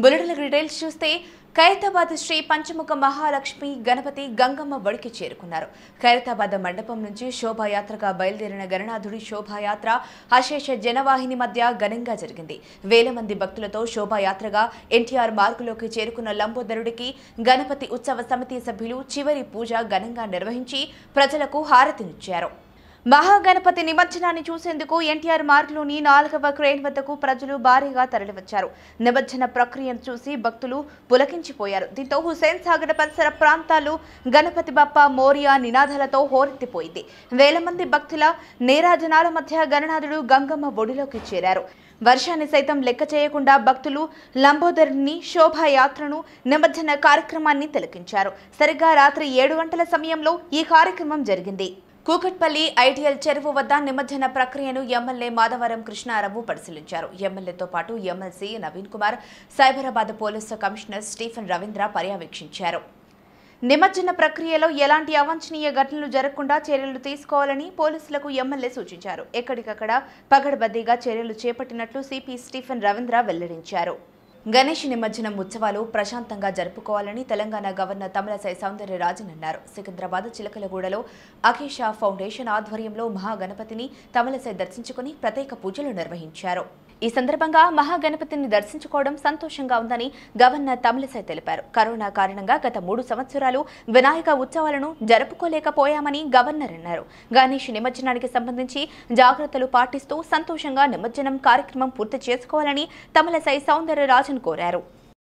Bulletin details చూస్తే ఖైరతాబాద్ శ్రీ పంచముఖ మహాలక్ష్మి గణపతి గంగమ్మ బడికి చేరుకున్నారు ఖైరతాబాద్ మండపం నుంచి శోభాయాత్రగా బయలుదేరిన గణనాథుడి శోభాయాత్ర అశేష జనవాహిని మధ్య ఘనంగా జరిగింది వేల మంది భక్తులతో శోభాయాత్రగా ఎన్టీఆర్ మార్గులోకి చేరుకున్న లంబోదరుడికి గణపతి ఉత్సవ సమితి సభ్యులు చివరి పూజ ఘనంగా నిర్వహించి ప్రజలకు హారతినిచ్చారు మహాగణపతి నిమజ్జనాన్ని చూసేందుకు ఎన్టీఆర్ మార్గ్లోని నాలుగవ క్రేన్ వద్దకు ప్రజలు భారీగా తరలివచ్చారు నిమజ్జన ప్రక్రియను చూసి భక్తులు పులకించిపోయారు దీంతో హుసేన్ సాగర్ పరిసర ప్రాంతాలు గణపతి బప్ప మోరియా నినాదాలతో హోరెత్తిపోయింది వేల మంది భక్తుల నేరాజనాల మధ్య గణనాథుడు గంగమ్మ ఒడిలోకి చేరారు వర్షాన్ని సైతం లెక్క చేయకుండా భక్తులు లంబోదరుని శోభాయాత్రను నిమజ్జన కార్యక్రమాన్ని తిలకించారు సరిగ్గా రాత్రి ఏడు గంటల సమయంలో ఈ కార్యక్రమం జరిగింది కూకట్పల్లి ఐటీఎల్ చెరువు వద్ద నిమజ్జన ప్రక్రియను ఎమ్మెల్యే మాధవరం కృష్ణారావు పరిశీలించారు ఎమ్మెల్యేతో పాటు MLC Naveen Kumar Cyberabad police commissioner Stephen Ravindra పర్యవేక్షించారు నిమజ్జన ప్రక్రియలో ఎలాంటి అవాంఛనీయ ఘటనలు జరగకుండా చర్యలు తీసుకోవాలని పోలీసులకు ఎమ్మెల్యే సూచించారు ఎక్కడికక్కడ పగడబద్దీగా చర్యలు చేపట్టినట్లు సిపి స్టీఫెన్ రవీంద్ర వెల్లడించారు గణేష్ నిమజ్జనం ఉత్సవాలు ప్రశాంతంగా జరుపుకోవాలని తెలంగాణ గవర్నర్ తమిళసై సౌందర్యరాజన్ అన్నారు సికింద్రాబాద్ చిలకలగూడలో అఖీషా ఫౌండేషన్ ఆధ్వర్యంలో మహాగణపతిని తమిళసై దర్శించుకుని ప్రత్యేక పూజలు నిర్వహించారు ఈ సందర్భంగా మహాగణపతిని దర్శించుకోవడం సంతోషంగా ఉందని గవర్నర్ తమిళసై తెలిపారు కరోనా కారణంగా గత మూడు సంవత్సరాలు వినాయక ఉత్సవాలను జరుపుకోలేకపోయామని గవర్నర్ అన్నారు గణేష్ నిమజ్జనానికి సంబంధించి జాగ్రత్తలు పాటిస్తూ సంతోషంగా నిమజ్జనం కార్యక్రమం పూర్తి చేసుకోవాలని తమిళసై సౌందర్యరాజన్ కోరారు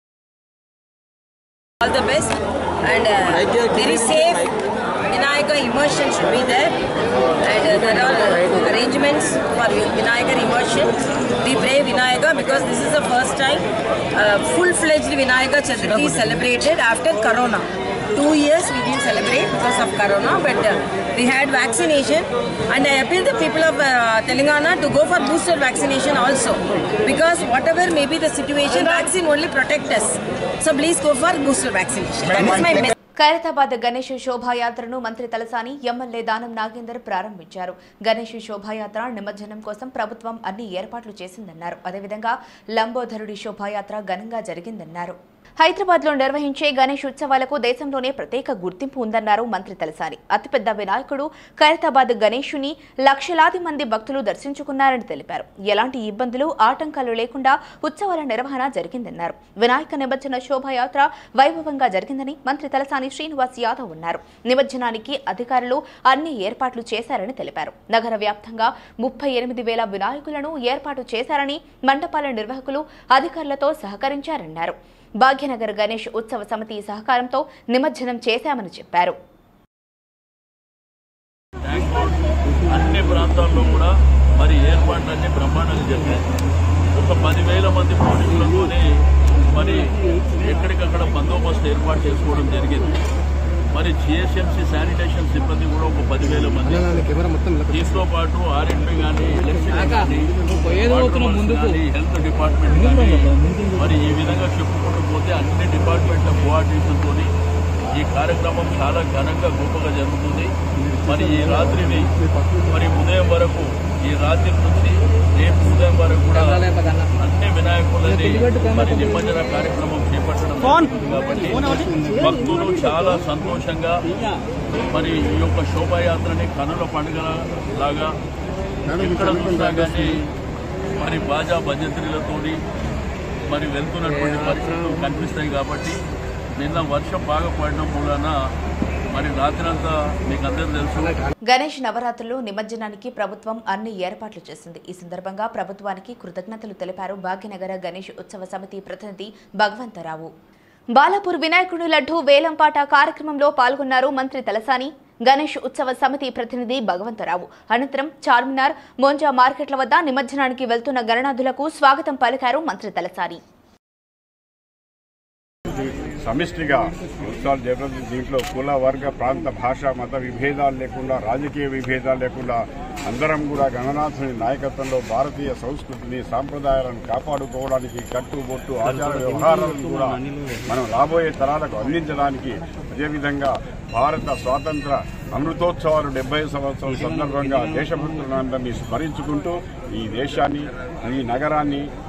all the best and uh, very safe Vinayaka immersion should be there and uh, there are uh, arrangements for Vinayaka immersion. We pray Vinayaka because this is the first time uh, full-fledged Vinayaka Chaturthi is celebrated after Corona. Two years we didn't celebrate because of Corona but uh, we had vaccination and I appeal the people of uh, Telangana to go for booster vaccination also because whatever may be the situation vaccine only protect us. So please go for booster vaccination. That is my message. Khairatabad Ganesh శోభాయాత్రను మంత్రి Talasani MLA దానం నాగేందర్ ప్రారంభించారు గణేష్ శోభాయాత్ర నిమజ్జనం కోసం ప్రభుత్వం అన్ని ఏర్పాట్లు చేసిందన్నారు అదేవిధంగా లంబోదరుడి శోభాయాత్ర ఘనంగా జరిగిందన్నారు హైదరాబాద్ లో నిర్వహించే గణేష్ ఉత్సవాలకు దేశంలోనే ప్రత్యేక గుర్తింపు ఉందన్నారు మంత్రి తలసాని అతిపెద్ద వినాయకుడు ఖైరతాబాద్ గణేషుని లక్షలాది మంది భక్తులు దర్శించుకున్నారని తెలిపారు ఎలాంటి ఇబ్బందులు ఆటంకాలు లేకుండా ఉత్సవాల నిర్వహణ జరిగిందన్నారు వినాయక నిమజ్జన శోభాయాత్ర వైభవంగా జరిగిందని మంత్రి తలసాని శ్రీనివాస్ యాదవ్ అన్నారు నిమజ్జనానికి అధికారులు అన్ని ఏర్పాట్లు చేశారని తెలిపారు నగర వ్యాప్తంగా ముప్పై ఎనిమిది వేల వినాయకులను ఏర్పాటు చేశారని మండపాల నిర్వాహకులు అధికారులతో సహకరించారన్నారు భాగ్యనగర్ గణేష్ ఉత్సవ సమితి సహకారంతో నిమజ్జనం చేశామని చెప్పారు ట్యాంక్ రోడ్ అన్ని ప్రాంతాల్లో కూడా మరి ఏర్పాట్లన్నీ బ్రహ్మాండంగా జరిగాయి ఒక పదివేల మంది పోలీసులతోనే మరి ఎక్కడికక్కడ బందోబస్తు ఏర్పాటు చేసుకోవడం జరిగింది మరి జిఎస్ఎంసీ శానిటేషన్ సిబ్బంది కూడా ఒక పదివేల మంది దీంతో పాటు ఆర్ఎండ్బి కానీ ఎలక్ట్రిసిటీ కానీ హెల్త్ డిపార్ట్మెంట్ కానీ మరి ఈ విధంగా చెప్పుకుంటూ పోతే అన్ని డిపార్ట్మెంట్ల కోఆర్డినేషన్తో ఈ కార్యక్రమం చాలా ఘనంగా గొప్పగా జరుగుతుంది మరి ఈ రాత్రిని మరి ఉదయం వరకు ఈ రాత్రి నుంచి రేపు ఉదయం వరకు కూడా అన్ని వినాయకులని మరి నిమజ్జన కార్యక్రమం చేపట్టడం జరుగుతుంది కాబట్టి భక్తులు చాలా సంతోషంగా మరి ఈ యొక్క శోభాయాత్రని కనుల పండుగ లాగా ఎక్కడ చూసినా కానీ మరి బాజా భజంత్రులతోని మరి వెళ్తున్నటువంటి పరిస్థితులు కనిపిస్తాయి కాబట్టి నిన్న వర్షం బాగా పడడం మూలన మరి రాత్రంతా మీకు అందరూ తెలుసు గణేష్ నవరాత్రులు నిమజ్జనానికి ప్రభుత్వం అన్ని ఏర్పాట్లు చేసింది ఈ సందర్భంగా ప్రభుత్వానికి కృతజ్ఞతలు తెలిపారు భాగ్యనగర గణేష్ ఉత్సవ సమితి ప్రతినిధి భగవంతరావు బాలాపూర్ వినాయకుడి లడ్డు వేలంపాట కార్యక్రమంలో పాల్గొన్నారు మంత్రి తలసాని గణేష్ ఉత్సవ సమితి ప్రతినిధి భగవంతరావు అనంతరం చార్మినార్ మోంజా మార్కెట్ల వద్ద నిమజ్జనానికి వెళ్తున్న గణనాథులకు స్వాగతం పలికారు మంత్రి తలసాని సమిష్టిగా ఉత్సవాలు జరుగుతుంది దీంట్లో కుల వర్గ ప్రాంత భాష మత విభేదాలు లేకుండా రాజకీయ విభేదాలు లేకుండా అందరం కూడా గణనాథుని నాయకత్వంలో భారతీయ సంస్కృతిని సాంప్రదాయాలను కాపాడుకోవడానికి కట్టుబొట్టు ఆచార వ్యవహారాలను కూడా మనం రాబోయే తరాలకు అందించడానికి అదేవిధంగా భారత స్వాతంత్ర అమృతోత్సవాలు డెబ్బై సంవత్సరం సందర్భంగా దేశభక్తులందరినీ స్మరించుకుంటూ ఈ దేశాన్ని ఈ నగరాన్ని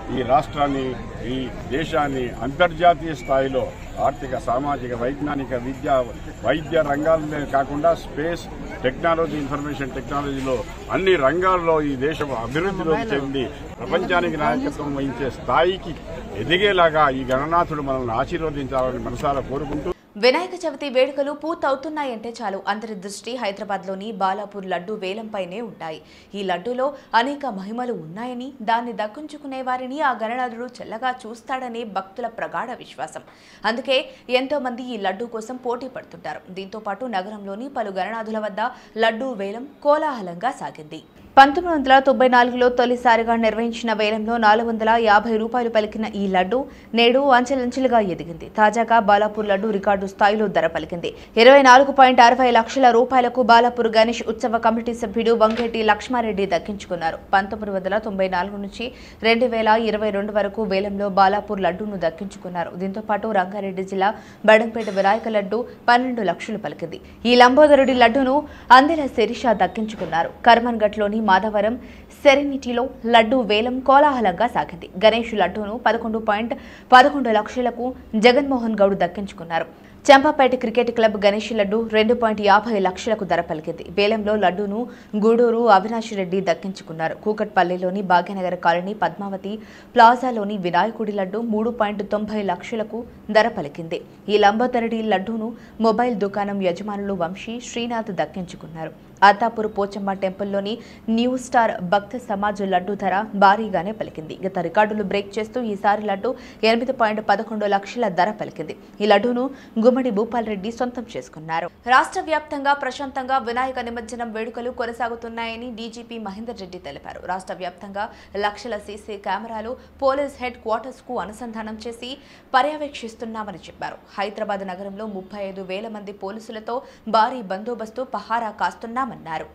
ఈ రాష్ట్రాన్ని ఈ దేశాన్ని అంతర్జాతీయ స్థాయిలో ఆర్థిక సామాజిక వైజ్ఞానిక విద్య వైద్య రంగాలనే కాకుండా స్పేస్ టెక్నాలజీ ఇన్ఫర్మేషన్ టెక్నాలజీలో అన్ని రంగాల్లో ఈ దేశం అభివృద్ధిలోకి చెంది ప్రపంచానికి నాయకత్వం వహించే స్థాయికి ఎదిగేలాగా ఈ గణనాథుడు మనల్ని ఆశీర్వదించాలని మనసారా కోరుకుంటూ వినాయక చవితి వేడుకలు పూర్తవుతున్నాయంటే చాలు అందరి దృష్టి హైదరాబాద్లోని బాలాపూర్ లడ్డు వేలంపైనే ఉంటాయి ఈ లడ్డూలో అనేక మహిమలు ఉన్నాయని దాన్ని దక్కించుకునే వారిని ఆ గణనాథుడు చల్లగా చూస్తాడనే భక్తుల ప్రగాఢ విశ్వాసం అందుకే ఎంతో మంది ఈ లడ్డూ కోసం పోటీ పడుతుంటారు దీంతో పాటు నగరంలోని పలు గణనాథుల వద్ద లడ్డూ వేలం కోలాహలంగా సాగింది పంతొమ్మిది వందల తొంభై నాలుగులో తొలిసారిగా నిర్వహించిన వేలంలో నాలుగు వందల యాభై రూపాయలు పలికిన ఈ లడ్డు నేడు అంచెలంచెలుగా ఎదిగింది తాజాగా బాలాపూర్ లడ్డు రికార్డు స్థాయిలో ధర పలికింది ఇరవై నాలుగు పాయింట్ అరవై లక్షల రూపాయలకు బాలాపూర్ గణేష్ ఉత్సవ కమిటీ సభ్యుడు వంగేటి లక్ష్మారెడ్డి దక్కించుకున్నారు పంతొమ్మిది వందల తొంభై నాలుగు నుంచి రెండు వేల ఇరవై రెండు వరకు వేలంలో బాలాపూర్ లడ్డూను దక్కించుకున్నారు దీంతో పాటు రంగారెడ్డి జిల్లా బడంపేట వినాయక లడ్డు పన్నెండు లక్షలు పలికింది ఈ లంబోదరుడి లడ్డును అందెల శిరీష దక్కించుకున్నారు కర్మన్ఘట్లోని మాధవరం సెరెనిటీలో లడ్డు వేలం కోలాహలంగా సాగింది గణేష్ లడ్డూను పదకొండు పాయింట్ పదకొండు లక్షలకు జగన్మోహన్ గౌడ్ దక్కించుకున్నారు చంపాపేట క్రికెట్ క్లబ్ గణేష్ లడ్డు రెండు పాయింట్ యాభై లక్షలకు ధర పలికింది వేలంలో లడ్డూను గూడూరు అవినాష్ రెడ్డి దక్కించుకున్నారు కూకట్పల్లిలోని భాగ్యనగర్ కాలనీ పద్మావతి ప్లాజాలోని వినాయకుడి లడ్డు మూడు పాయింట్ తొంభై లక్షలకు ధర పలికింది ఈ లంబోదరడి లడ్డూను మొబైల్ దుకాణం యజమానులు వంశీ శ్రీనాథ్ దక్కించుకున్నారు అత్తాపూర్ పోచమ్మ టెంపుల్లోని న్యూ స్టార్ భక్త సమాజ్ లడ్డు ధర భారీగానే పలికింది గత రికార్డులు బ్రేక్ చేస్తూ ఈసారి లడ్డు ఎనిమిది పాయింట్ పదకొండు లక్షల ధర పలికింది ఈ లడ్డూను గుమ్మడి భూపాల్ రెడ్డి సొంతం చేసుకున్నారు రాష్ట్ర వ్యాప్తంగా ప్రశాంతంగా వినాయక నిమజ్జనం వేడుకలు కొనసాగుతున్నాయని డీజీపీ మహేందర్ రెడ్డి తెలిపారు రాష్ట్ర వ్యాప్తంగా లక్షల సీసీ కెమెరాలు పోలీస్ హెడ్ క్వార్టర్స్ కు అనుసంధానం చేసి పర్యవేక్షిస్తున్నామని చెప్పారు హైదరాబాద్ నగరంలో ముప్పై ఐదు వేల మంది పోలీసులతో భారీ బందోబస్తు పహారా కాస్తున్నామన్నారు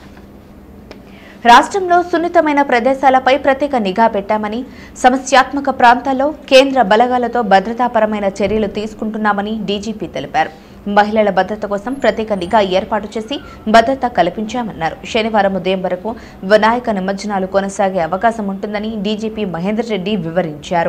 రాష్ట్రంలో సున్నితమైన ప్రదేశాలపై ప్రత్యేక నిఘా పెట్టామని సమస్యాత్మక ప్రాంతాల్లో కేంద్ర బలగాలతో భద్రతాపరమైన చర్యలు తీసుకుంటున్నామని డీజీపీ తెలిపారు మహిళల భద్రత కోసం ప్రత్యేక నిఘా ఏర్పాటు చేసి భద్రత కల్పించామన్నారు శనివారం ఉదయం వరకు వినాయక నిమజ్జనాలు కొనసాగే అవకాశం ఉంటుందని డీజీపీ మహేందర్ రెడ్డి వివరించారు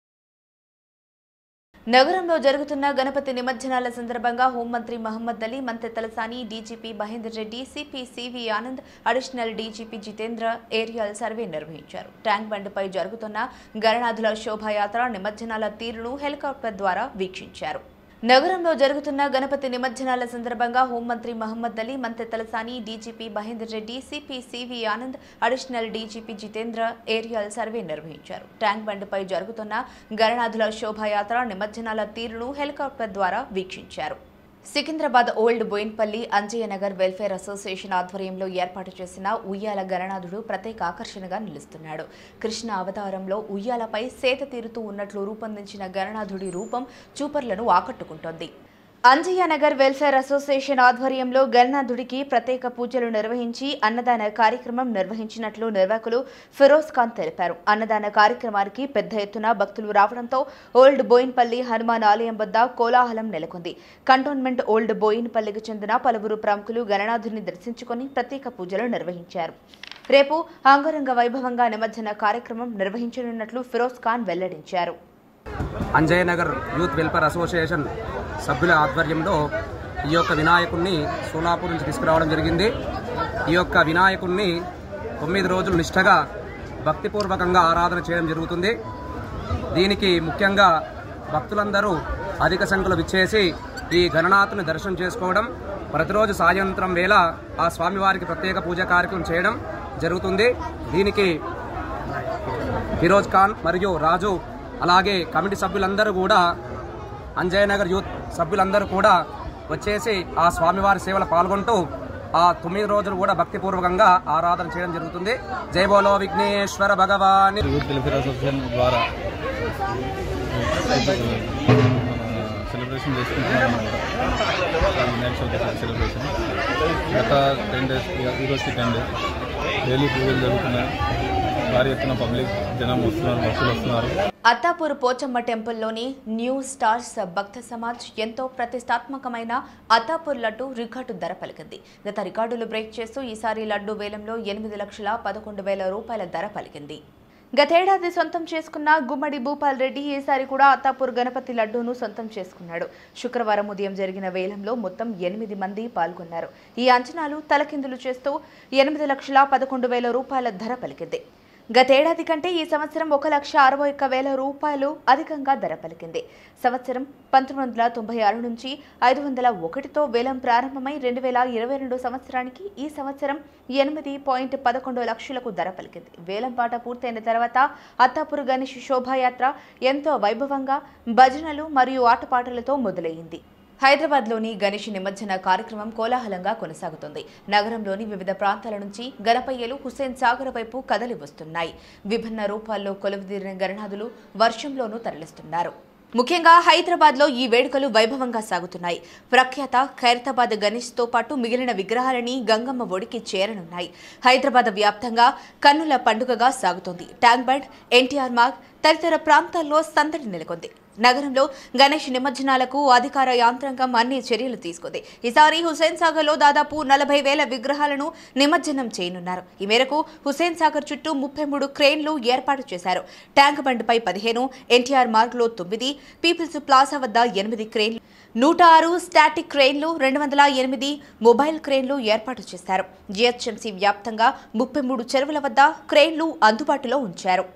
నగరంలో జరుగుతున్న గణపతి నిమజ్జనాల సందర్భంగా హోంమంత్రి మహమ్మద్ అలీ మంత్రి Talasani DGP Mahender Reddy CP CV Anand additional DGP Jitendra aerial survey నిర్వహించారు ట్యాంక్ బండ్పై జరుగుతున్న గణనాథుల శోభాయాత్ర నిమజ్జనాల తీరును హెలికాప్టర్ ద్వారా వీక్షించారు నగరంలో జరుగుతున్న గణపతి నిమజ్జనాల సందర్భంగా హోంమంత్రి మహమ్మద్ అలీ మంత్రి Talasani DGP Mahender Reddy CP CV Anand additional DGP Jitendra aerial survey నిర్వహించారు ట్యాంక్ బండ్పై జరుగుతున్న గణనాథుల శోభాయాత్ర నిమజ్జనాల తీరును హెలికాప్టర్ ద్వారా వీక్షించారు Secunderabad old Bowenpally Anjaiah Nagar welfare association ఆధ్వర్యంలో ఏర్పాటు చేసిన ఉయ్యాల గణనాథుడు ప్రత్యేక ఆకర్షణగా నిలుస్తున్నాడు కృష్ణ అవతారంలో ఉయ్యాలపై సేత తీరుతూ ఉన్నట్లు రూపొందించిన గణనాథుడి రూపం చూపర్లను ఆకట్టుకుంటోంది అంజయ్య నగర్ వెల్ఫేర్ అసోసియేషన్ ఆధ్వర్యంలో గణనాథుడికి ప్రత్యేక పూజలు నిర్వహించి అన్నదాన కార్యక్రమం నిర్వహించినట్లు నిర్వాహకులు ఫిరోజ్ ఖాన్ తెలిపారు అన్నదాన కార్యక్రమానికి పెద్ద ఎత్తున భక్తులు రావడంతో ఓల్డ్ బోయిన్పల్లి హనుమాన్ ఆలయం వద్ద కోలాహలం నెలకొంది కంటోన్మెంట్ ఓల్డ్ బోయిన్పల్లికి చెందిన పలువురు ప్రముఖులు గణనాథుడిని దర్శించుకొని ప్రత్యేక పూజలు నిర్వహించారు రేపు అంగరంగ వైభవంగా నిమజ్జన కార్యక్రమం నిర్వహించనున్నట్లు ఫిరోజ్ ఖాన్ వెల్లడించారు Anjay Nagar youth welfare association సభ్యుల ఆధ్వర్యంలో ఈ యొక్క వినాయకుడిని సోలాపూర్ నుంచి తీసుకురావడం జరిగింది ఈ యొక్క వినాయకుడిని తొమ్మిది రోజులు నిష్ఠగా భక్తిపూర్వకంగా ఆరాధన చేయడం జరుగుతుంది దీనికి ముఖ్యంగా భక్తులందరూ అధిక సంఖ్యలో విచ్చేసి ఈ గణనాథుని దర్శనం చేసుకోవడం ప్రతిరోజు సాయంత్రం వేళ ఆ స్వామివారికి ప్రత్యేక పూజా కార్యక్రమం చేయడం జరుగుతుంది దీనికి ఫిరోజ్ ఖాన్ మరియు రాజు అలాగే కమిటీ సభ్యులందరూ కూడా అంజయ్ నగర్ యూత్ సభ్యులందరూ కూడా వచ్చేసి ఆ స్వామివారి సేవలో పాల్గొంటూ ఆ తొమ్మిది రోజులు కూడా భక్తిపూర్వకంగా ఆరాధన చేయడం జరుగుతుంది జై బోలో విఘ్నేశ్వర భగవాని యూత్ వెల్ఫేర్ అసోసియేషన్ ద్వారా సెలబ్రేషన్ చేసుకుంటున్నాం వినాయక చవితి సెలబ్రేషన్ గత టెన్ డేస్ ఈరోజుకి టెన్ డేస్ డైలీ పూజలు జరుగుతున్నాయి భారీ ఎత్తున పబ్లిక్ జనం వస్తున్నారు భక్తులు వస్తున్నారు అత్తాపూర్ పోచమ్మ టెంపుల్లోని న్యూ స్టార్స్ భక్త సమాజ్ ఎంతో ప్రతిష్టాత్మకమైన అత్తాపూర్ లడ్డు రికార్డు ధర పలికింది గత రికార్డులు బ్రేక్ చేస్తూ ఈసారి లడ్డు వేలంలో ఎనిమిది లక్షల పదకొండు వేల రూపాయల ధర పలికింది గతేడాది సొంతం చేసుకున్న గుమ్మడి భూపాల్ రెడ్డి ఈసారి కూడా అత్తాపూర్ గణపతి లడ్డూను సొంతం చేసుకున్నాడు శుక్రవారం ఉదయం జరిగిన వేలంలో మొత్తం ఎనిమిది మంది పాల్గొన్నారు ఈ అంచనాలు తలకిందులు చేస్తూ ఎనిమిది లక్షల పదకొండు వేల రూపాయల ధర పలికింది గతేడాది కంటే ఈ సంవత్సరం ఒక లక్ష అరవై ఒక్క వేల రూపాయలు అధికంగా ధర పలికింది సంవత్సరం పంతొమ్మిది వందల తొంభై ఆరు నుంచి ఐదు వందల ఒకటితో వేలం ప్రారంభమై రెండు వేల ఇరవై రెండు సంవత్సరానికి ఈ సంవత్సరం ఎనిమిది పాయింట్ పదకొండు లక్షలకు ధర పలికింది వేలం పాట పూర్తయిన తర్వాత అత్తాపూర్ గణేష్ శోభాయాత్ర ఎంతో వైభవంగా భజనలు మరియు ఆటపాటలతో మొదలైంది హైదరాబాద్లోని గణేష్ నిమజ్జన కార్యక్రమం కోలాహలంగా కొనసాగుతుంది నగరంలోని వివిధ ప్రాంతాల నుంచి గణపయ్యలు హుస్సేన్ సాగర్ వైపు కదలి వస్తున్నాయి విభిన్న రూపాల్లో కొలువుదీరిన గణనాథులు వర్షంలోనూ తరలిస్తున్నారు ముఖ్యంగా హైదరాబాద్ లో ఈ వేడుకలు వైభవంగా సాగుతున్నాయి ప్రఖ్యాత ఖైరతాబాద్ గణేష్ తో పాటు మిగిలిన విగ్రహాలని గంగమ్మ ఒడికి చేరనున్నాయి హైదరాబాద్ వ్యాప్తంగా కన్నుల పండుగగా సాగుతోంది ట్యాంక్ బండ్ ఎన్టీఆర్ మార్గ్ తదితర ప్రాంతాల్లో సందడి నెలకొంది నగరంలో గణేష్ నిమజ్జనాలకు అధికార యాంత్రాంగం అన్ని చర్యలు తీసుకుంది ఈసారి హుసేన్ సాగర్ లో దాదాపు నలభై వేల విగ్రహాలను నిమజ్జనం చేయనున్నారు ఈ మేరకు హుసేన్ సాగర్ చుట్టూ ముప్పై మూడు క్రేన్లు ఏర్పాటు చేశారు ట్యాంక్ బండ్పై పదిహేను ఎన్టీఆర్ మార్గ్ లో తొమ్మిది పీపుల్స్ ప్లాజా వద్ద ఎనిమిది క్రేన్లు నూట ఆరు స్టాటిక్ క్రేన్లు రెండు వందల ఎనిమిది మొబైల్ క్రేన్లు ఏర్పాటు చేశారు జీహెచ్ఎంసీ వ్యాప్తంగా ముప్పై మూడు చెరువుల వద్ద క్రేన్లు అందుబాటులో ఉంచారు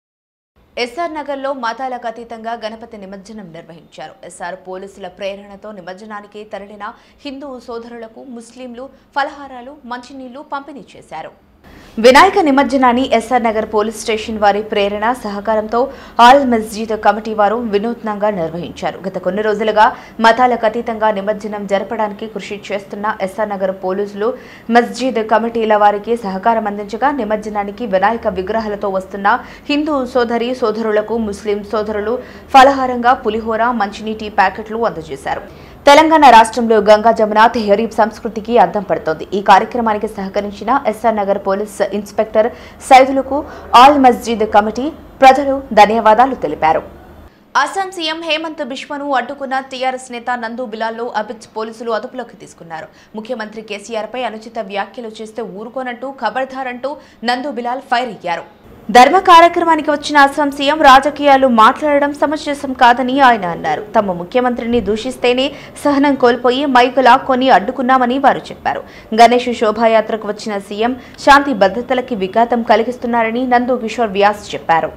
ఎస్ఆర్ నగర్లో మతాలకు అతీతంగా గణపతి నిమజ్జనం నిర్వహించారు ఎస్ఆర్ పోలీసుల ప్రేరణతో నిమజ్జనానికి తరలిన హిందూ సోదరులకు ముస్లింలు ఫలహారాలు మంచినీళ్లు పంపిణీ చేశారు వినాయక నిమజ్జనాన్ని ఎస్ఆర్ నగర్ పోలీస్ స్టేషన్ వారి ప్రేరణ సహకారంతో ఆల్ మస్జిద్ కమిటీ వారు వినూత్నంగా నిర్వహించారు గత కొన్ని రోజులుగా మతాలకు అతీతంగా నిమజ్జనం జరపడానికి కృషి చేస్తున్న ఎస్ఆర్ నగర్ పోలీసులు మస్జిద్ కమిటీల వారికి సహకారం అందించగా నిమజ్జనానికి వినాయక విగ్రహాలతో వస్తున్న హిందూ సోదరి సోదరులకు ముస్లిం సోదరులు ఫలహారంగా పులిహోర మంచినీటి ప్యాకెట్లు అందజేశారు తెలంగాణ రాష్ట్రంలో గంగా జమున తెహరీబ్ సంస్కృతికి అద్దం పడుతోంది ఈ కార్యక్రమానికి సహకరించిన ఎస్ఆర్ నగర్ పోలీస్ ఇన్స్పెక్టర్ సైదులకు ఆల్ మస్జిద్ కమిటీ ప్రజలు ధన్యవాదాలు తెలిపారు అస్సాం సీఎం హేమంత్ బిశ్వను అడ్డుకున్న టీఆర్ఎస్ నేత నందు బిలాల్లో అబిద్ పోలీసులు అదుపులోకి తీసుకున్నారు ముఖ్యమంత్రి కేసీఆర్ పై అనుచిత వ్యాఖ్యలు చేస్తే ఊరుకోనంటూ ఖబర్దార్ అంటూ నందు బిలాల్ ఫైర్ అయ్యారు ధర్మ కార్యక్రమానికి వచ్చిన అస్సాం సీఎం రాజకీయాలు మాట్లాడడం సమంజసం కాదని ఆయన అన్నారు తమ ముఖ్యమంత్రిని దూషిస్తేనే సహనం కోల్పోయి మైకు లాక్కొని అడ్డుకున్నామని వారు చెప్పారు గణేష్ శోభాయాత్రకు వచ్చిన సీఎం శాంతి భద్రతలకి విఘాతం కలిగిస్తున్నారని నందు కిషోర్ వ్యాస్ చెప్పారు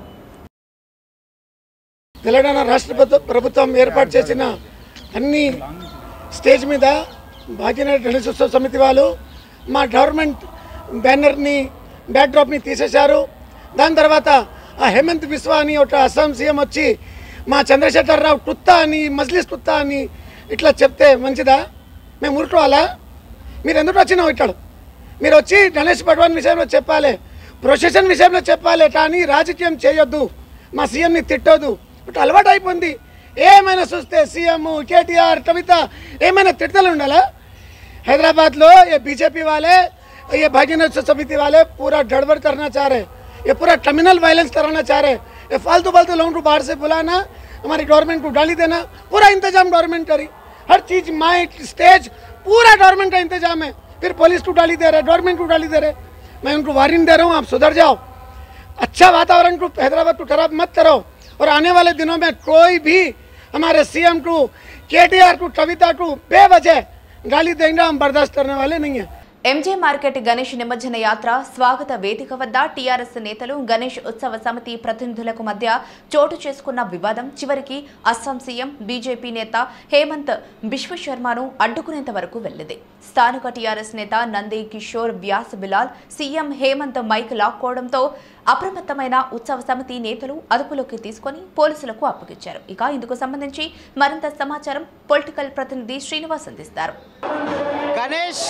తెలంగాణ రాష్ట్ర ప్రభు- ప్రభుత్వం ఏర్పాటు చేసిన అన్ని స్టేజ్ మీద భాగ్యనగర్ గణేశోత్సవ సమితి వాళ్ళు మా గవర్నమెంట్ బ్యానర్ని బ్యాక్డ్రాప్ని తీసేశారు దాని తర్వాత ఆ హేమంత్ బిస్వా అని ఒక అస్సాం సీఎం వచ్చి మా చంద్రశేఖర్ రావు టుత్తా అని మజ్లిస్ టుత్తా అని ఇట్లా చెప్తే మంచిదా మేము ఊరుకోవాలా మీరు ఎందుకు వచ్చినావు ఇక్కడ మీరు వచ్చి గణేష్ భగవాన్ విషయంలో చెప్పాలి ప్రొసెషన్ విషయంలో చెప్పాలి కానీ రాజకీయం చేయొద్దు మా సీఎంని తిట్టొద్దు ఇట్లా అలవాటు అయిపోయింది ఏమైనా చూస్తే సీఎం కేటీఆర్ కవిత ఏమైనా తిట్టలు ఉండాలా हैदराबाद लो ये बीजेपी वाले ये भागीनगर समिति वाले पूरा गड़बड़ करना चाह रहे ये पूरा टर्मिनल वायलेंस कराना चाह रहे ये फालतू फालतू लोगों को बाहर से बुलाना हमारी गवर्नमेंट को गाली देना पूरा इंतजाम गवर्नमेंट करी हर चीज माइक स्टेज पूरा गवर्नमेंट का इंतजाम है फिर पुलिस को गाली दे रहे गवर्नमेंट को गाली दे रहे मैं उनको वार्निंग दे रहा हूँ आप सुधर जाओ अच्छा वातावरण को हैदराबाद को खराब मत करो और आने वाले दिनों में कोई भी हमारे सीएम को केटीआर को कविता को बेवजह गाली देंगे हम बर्दाश्त करने वाले नहीं हैं ఎంజే మార్కెట్ గణేష్ నిమజ్జన యాత్ర స్వాగత వేదిక వద్ద టీఆర్ఎస్ నేతలు గణేష్ ఉత్సవ సమితి ప్రతినిధులకు మధ్య చోటు చేసుకున్న వివాదం చివరికి అస్సాం సీఎం బీజేపీ నేత హేమంత్ బిశ్వ శర్మను అడ్డుకునేంత వరకు వెళ్లింది స్థానిక టీఆర్ఎస్ నేత నంది కిషోర్ వ్యాస్ బిలాల్ సీఎం హేమంత్ మైక్ లాక్కోవడంతో అప్రమత్తమైన ఉత్సవ సమితి నేతలు అదుపులోకి తీసుకొని పోలీసులకు అప్పగించారు ఇక ఇందుకు సంబంధించి మరింత సమాచారం పొలిటికల్ ప్రతినిధి శ్రీనివాస్ అందిస్తారు గణేష్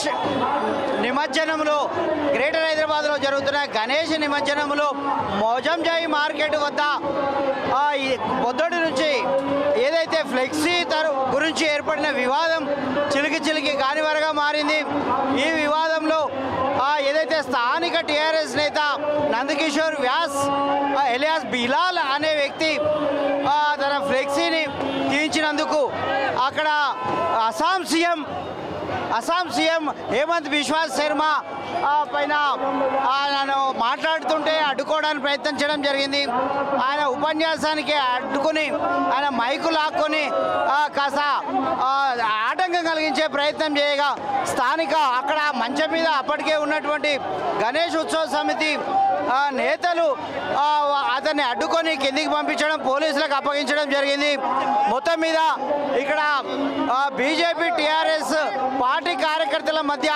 నిమజ్జనంలో గ్రేటర్ హైదరాబాద్లో జరుగుతున్న గణేష్ నిమజ్జనంలో మోజంజాయి మార్కెట్ వద్ద ఆ, ఈ పొద్దుటి నుంచి ఏదైతే ఫ్లెక్సీ తరు గురించి ఏర్పడిన వివాదం చిలికి చిలికి కానివరగా మారింది ఈ వివాదంలో ఆ, ఏదైతే స్థానిక టీఆర్ఎస్ నేత నందకిషోర్ వ్యాస్ ఆ, ఎలియాస్ బిలాల్ అనే వ్యక్తి ఆ, తన ఫ్లెక్సీని తీయించినందుకు ఆ అక్కడ అస్సాం సీఎం అస్సాం సీఎం హేమంత్ బిశ్వాస్ శర్మ ఆ, పైన ఆయన మాట్లాడుతుంటే అడ్డుకోవడానికి ప్రయత్నం చేయడం జరిగింది ఆయన ఉపన్యాసానికి అడ్డుకొని ఆయన మైకు లాక్కొని ఆ, కాస్త ఆ, ఆటంకం కలిగించే ప్రయత్నం చేయగా స్థానిక అక్కడ మంచం మీద అప్పటికే ఉన్నటువంటి గణేష్ ఉత్సవ సమితి ఆ, నేతలు ఆ, అతన్ని అడ్డుకొని కిందికి పంపించడం పోలీసులకు అప్పగించడం జరిగింది మొత్తం మీద ఇక్కడ బీజేపీ టీఆర్ఎస్ పార్టీ కార్యకర్తల మధ్య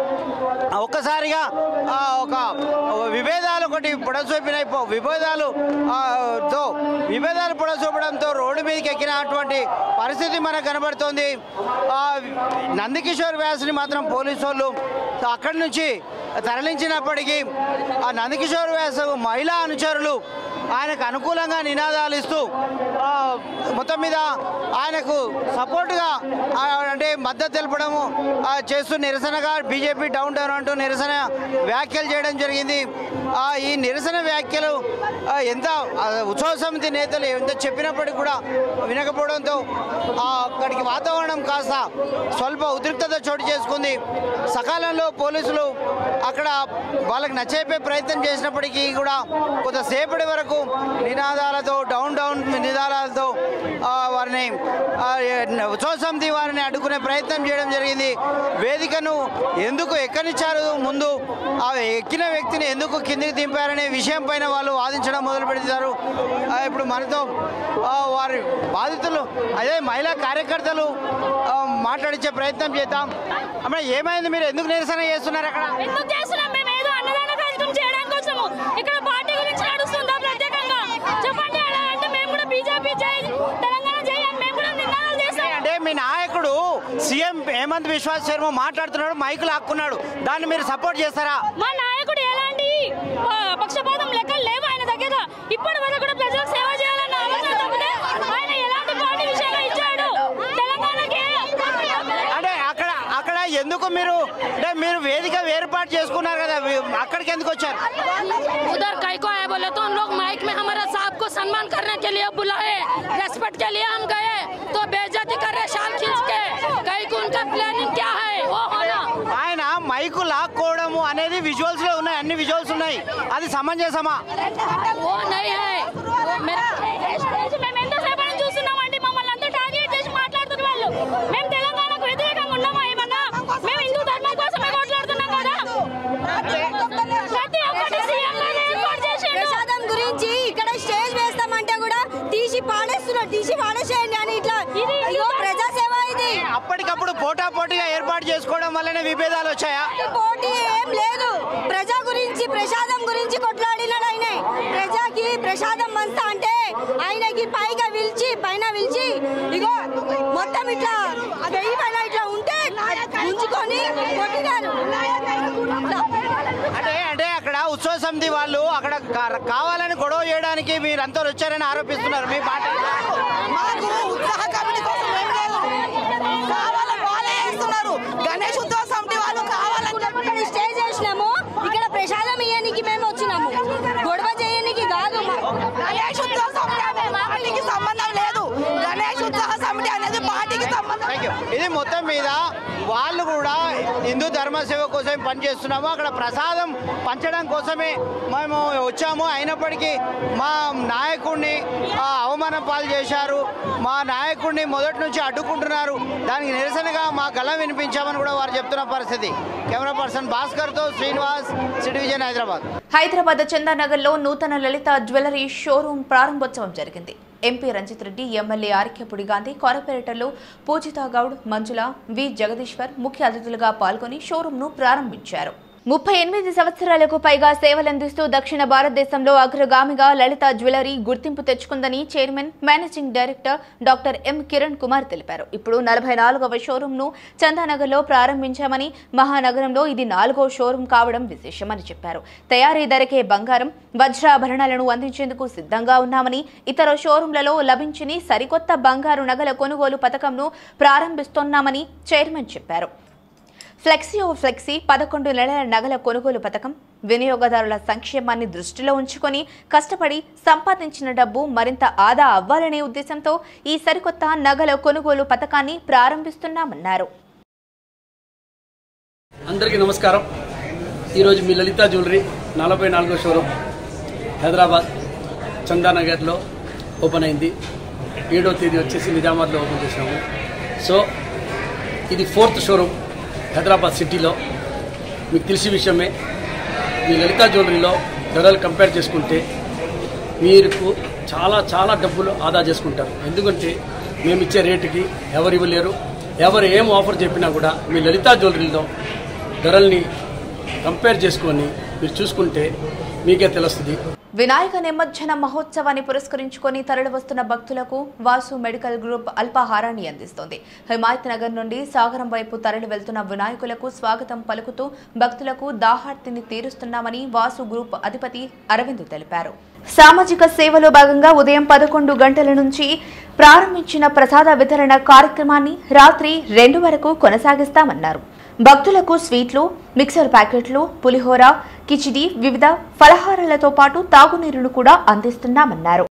ఒక్కసారిగా ఆ, ఒక విభేదాలు ఒకటి పొడసూపినాయి పో- విభేదాలు ఆ, తో విభేదాలు పొడసూపడంతో రోడ్డు మీదకి ఎక్కినటువంటి పరిస్థితి మనకు కనబడుతోంది ఆ, నందకిషోర్ వ్యాస్ని మాత్రం పోలీసు వాళ్ళు అక్కడి నుంచి తరలించినప్పటికీ ఆ నందకిషోర్ వ్యాస్ మహిళా అనుచరులు ఆయనకు అనుకూలంగా నినాదాలు ఇస్తూ ఆ, మొత్తం మీద ఆయనకు సపోర్టుగా ఆ, అంటే మద్దతు తెలపడము ఆ, చేస్తూ నిరసనగా బీజేపీ డౌన్ డౌన్ అంటూ నిరసన వ్యాఖ్యలు చేయడం జరిగింది ఆ, ఈ నిరసన వ్యాఖ్యలు ఆ, ఎంత ఆ, ఉత్సవ సమితి నేతలు ఎంత చెప్పినప్పటికీ కూడా వినకపోవడంతో ఆ, అక్కడికి వాతావరణం కాస్త స్వల్ప ఉద్రిక్తత చోటు చేసుకుంది సకాలంలో పోలీసులు అక్కడ వాళ్ళకి నచ్చేపే ప్రయత్నం చేసినప్పటికీ కూడా కొంతసేపటి వరకు నినాదాలతో డౌన్ డౌన్ నినాదాలతో ఆ, వారిని ఆ, ఏ- ఉత్సవ సమితి వారిని అడ్డుకునే ప్రయత్నం చేయడం జరిగింది వేదికను ఎందుకు ఎక్కనిచ్చారు ముందు ఆ ఎక్కిన వ్యక్తిని ఎందుకు కిందికి దింపారనే విషయం పైన వాళ్ళు వాదించడం మొదలు పెడతారు ఆ, ఇప్పుడు మనతో ఆ, వారి బాధితులు అదే మహిళా కార్యకర్తలు ఆ, మాట్లాడించే ప్రయత్నం చేద్దాం అమ్మ ఏమైంది మీరు ఎందుకు నిరసన చేస్తున్నారు అక్కడ ఎందుకు చేస్తున్నాం మేము ఏదో అన్నదాన కార్యక్రమం చేయడానికి కోసము ఇక్కడ పార్టీ గురించి నడుస్తుందా ప్రత్యేకంగా చెప్పండి అలా అంటే మేము కూడా బీజేపీ జై తెలంగాణ జై అని మేము కూడా నినాదాలు చేస్తాం అంటే మీ నాయకుడు సీఎం హేమంత్ విశ్వాస్ శర్మ మాట్లాడుతున్నాడు మైకు లాక్కున్నాడు దాన్ని మీరు సపోర్ట్ చేస్తారా మా నాయకుడు ఎలాంటి ప- పక్షపాతం లెక్కలు లేవు ఆయన దగ్గర ఇప్పటి వరకు కూడా ప్రజలకు సేవ చేయాలన్న ఆలోచన తప్పితే ఆయన ఎలాంటి పార్టీ విషయంలో ఇచ్చాడు తెలంగాణకి అంటే అక్కడ అక్కడ ఎందుకు మీరు అంటే మీరు వేదిక ఏర్పాటు చేసుకున్నారు కదా వి- అక్కడికి ఎందుకు వచ్చారు उधर कई को आए बोले तो उन लोग माइक में हमारा साहब को सम्मान करने के लिए बुलाए रेस्पेक्ट के लिए हम गए तो बेइज्जती कर रहे शाल खींच के कई को उनका प्लानिंग क्या है वो होना ఆయన మైకు లాక్కోవడము అనేది విజువల్స్ లో ఉన్నాయి అన్ని విజువల్స్ ఉన్నాయి అది సమంజసమా वो नहीं है वो मेरा మేము ఎంతసేపు నుంచి చూస్తున్నామండి మమ్మల్ని అంతా టార్గెట్ చేసి మాట్లాడుతున్న వాళ్ళు మేము తెలంగాణకు వ్యతిరేకంగా ఉన్నామా ఏమన్నా మేము హిందూ ధర్మం కోసమే కొట్లాడుతున్నాం కదా ప్రతి ఒక్కటి సీఎం గారు ఏర్పాటు చేసిండు ప్రసాదం గురించి ఇక్కడ స్టేజ్ వేస్తామంటే కూడా తీసి పాడేస్తున్నారు తీసి పాడేసేయండి అని ఇట్లా ఇది అయ్యో ప్రజాసేవ ఇది అప్పటికప్పుడు పోటా పోటీగా ఏర్పాటు చేసుకోవడం వల్లనే విభేదాలు వచ్చాయా పోటీ ఏం లేదు ప్రజా గురించి ప్రసాదం గురించి కొట్లాడినాడు ఆయన ప్రజాకి ప్రసాదం మంతా అంటే ఆయనకి పైగా పిలిచి పైన పిలిచి ఇగో మొత్తం ఇట్లా వెయ్యి పైన ఇట్లా ఉంటే ఉంచుకొని కొట్టినారు అంటే అంటే అక్కడ ఉత్సవ సమితి వాళ్ళు అక్కడ కా- కావాలని గొడవ చేయడానికి మీరంతా వచ్చారని ఆరోపిస్తున్నారు మీ పార్టీ మాకు ఉత్సాహ కమిటీ కోసం ఏం లేదు కావాలని వాళ్ళే చేస్తున్నారు గణేష్ ఉత్సవ సమితి వాళ్ళు కావాలని ఇక్కడ స్టేజ్ చేసినాము ఇక్కడ ప్రసాదం ఇయ్యనికి మేము వచ్చినాము గొడవ చేయనికి కాదు గణేష్ ఉత్సవ సమితి అనేది పార్టీకి సంబంధం లేదు గణేష్ ఉత్సవ సమితి అనేది పార్టీకి సంబంధం థ్యాంక్ యూ ఇది మొత్తం మీద వాళ్ళు కూడా హిందూ ధర్మ సేవ కోసం పనిచేస్తున్నాము అక్కడ ప్రసాదం పంచడం కోసమే మేము వచ్చాము అయినప్పటికీ మా నాయకుడిని ఆ, అవమానం పాలు చేశారు మా నాయకుడిని మొదటి నుంచి అడ్డుకుంటున్నారు దానికి నిరసనగా మా గళం వినిపించామని కూడా వారు చెప్తున్న పరిస్థితి కెమెరా పర్సన్ భాస్కర్తో శ్రీనివాస్ సిటీ విజయన్ హైదరాబాద్ హైదరాబాద్ చందానగర్లో నూతన లలిత జ్యువెలరీ షోరూం ప్రారంభోత్సవం జరిగింది ఎంపీ రంజిత్ రెడ్డి ఎమ్మెల్యే ఆర్కేపుడి గాంధీ కొరపేటలో పూజితా గౌడ్ మంజుల వి జగదీశ్వర్ ముఖ్య అతిథులుగా పాల్గొని షోరూంను ప్రారంభించారు ముప్పై ఎనిమిది సంవత్సరాలకు పైగా సేవలందిస్తూ దక్షిణ భారతదేశంలో అగ్రగామిగా లలిత జ్యువెలరీ గుర్తింపు తెచ్చుకుందని chairman managing director doctor M Kiran Kumar తెలిపారు ఇప్పుడు నలభై నాలుగవ షోరూంను చందానగర్లో ప్రారంభించామని మహానగరంలో ఇది నాలుగో షోరూం కావడం విశేషమని చెప్పారు తయారీ ధరకే బంగారం వజ్రాభరణాలను అందించేందుకు సిద్ధంగా ఉన్నామని ఇతర షోరూంలలో లభించని సరికొత్త బంగారు నగల కొనుగోలు పథకంను ప్రారంభిస్తున్నామని చైర్మన్ చెప్పారు ఫ్లెక్సీ ఓ ఫ్లెక్సీ పదకొండు నెలల నగల కొనుగోలు పథకం వినియోగదారుల సంక్షేమాన్ని దృష్టిలో ఉంచుకొని కష్టపడి సంపాదించిన డబ్బు మరింత ఆదా అవ్వాలనే ఉద్దేశంతో ఈ సరికొత్త నగల కొనుగోలు పథకాన్ని ప్రారంభిస్తున్నామన్నారు అందరికీ నమస్కారం ఈరోజు మీ లలిత జ్యువెలరీ నలభై నాలుగో షోరూమ్ హైదరాబాద్ చందానగర్లో ఓపెన్ అయింది ఏడో తేదీ వచ్చేసి నిజామాబాద్లో ఓపెన్ చేసినాము సో ఇది ఫోర్త్ షోరూమ్ హైదరాబాద్ సిటీలో మీకు తెలిసి విషయమే మీ లలిత జ్యువెలరీలో ధరలు కంపేర్ చేసుకుంటే మీకు చాలా చాలా డబ్బులు ఆదా చేసుకుంటారు ఎందుకంటే మేము ఇచ్చే రేటుకి ఎవరు ఇవ్వలేరు ఎవరు ఏం ఆఫర్ చెప్పినా కూడా మీ లలిత జ్యువెలరీలో ధరల్ని కంపేర్ చేసుకొని మీరు చూసుకుంటే మీకే తెలుస్తుంది వినాయక నిమజ్జన మహోత్సవాన్ని పురస్కరించుకొని తరలివస్తున్న భక్తులకు వాసు మెడికల్ గ్రూప్ అల్పాహారాన్ని అందిస్తోంది హిమాయత్ నగర్ నుండి సాగరం వైపు తరలి వెళ్తున్న వినాయకులకు స్వాగతం పలుకుతూ భక్తులకు దాహార్తిని తీరుస్తున్నామని వాసు గ్రూప్ అధిపతి అరవింద్ తెలిపారు సామాజిక సేవలో భాగంగా ఉదయం పదకొండు గంటల నుంచి ప్రారంభించిన ప్రసాద వితరణ కార్యక్రమాన్ని రాత్రి రెండు వరకు కొనసాగిస్తామన్నారు భక్తులకు స్వీట్లు మిక్సర్ ప్యాకెట్లు పులిహోర కిచిడి వివిధ ఫలహారాలతో పాటు తాగునీరును కూడా అందిస్తున్నామన్నారు